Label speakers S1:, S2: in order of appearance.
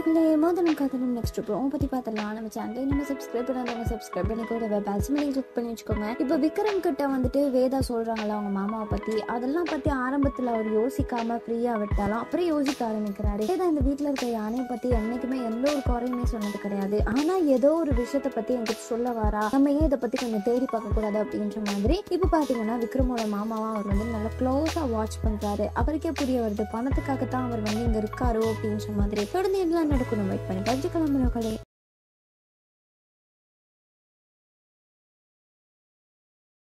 S1: மக்களே மோதனம் காதலும் next from பத்தி பார்த்தலாம் நம்ம சேனலை நம்ம சப்ஸ்கிரைப் பண்ணாதவங்க சப்ஸ்கிரைப் பண்ணி கூட வெப் ஆல்சமனி கிளிக் பண்ணி வச்சுக்கோங்க இப்போ விக்ரம் கிட்ட வந்துட்டு வேதா சொல்றாங்கல்ல அவங்க மாமாவை பத்தி அதெல்லாம் பத்தி ஆரம்பத்துல அவர் யோசிக்காம ஃப்ரீயா விட்டாலும் அப்புறம் யோசிக்க ஆரம்பிக்கிறாரு வேதா இந்த வீட்ல இருக்க யானையை பத்தி என்னைக்குமே எந்த ஒரு குறையுமே சொன்னது கிடையாது ஆனா ஏதோ ஒரு விஷயத்த பத்தி என்கிட்ட சொல்ல வரா நம்ம ஏன் இதை பத்தி கொஞ்சம் தேடி பார்க்க கூடாது அப்படின்ற மாதிரி இப்போ பாத்தீங்கன்னா விக்ரமோட மாமாவா அவர் வந்து நல்லா க்ளோஸா வாட்ச் பண்றாரு அவருக்கே புரிய வருது பணத்துக்காக தான் அவர் வந்து இங்க இருக்காரோ அப்படின்ற மாதிரி தொடர்ந்து எல்லாம் நடக்கணும் வெயிட் பண்ணி தெரிஞ்சுக்கலாம் மக்களே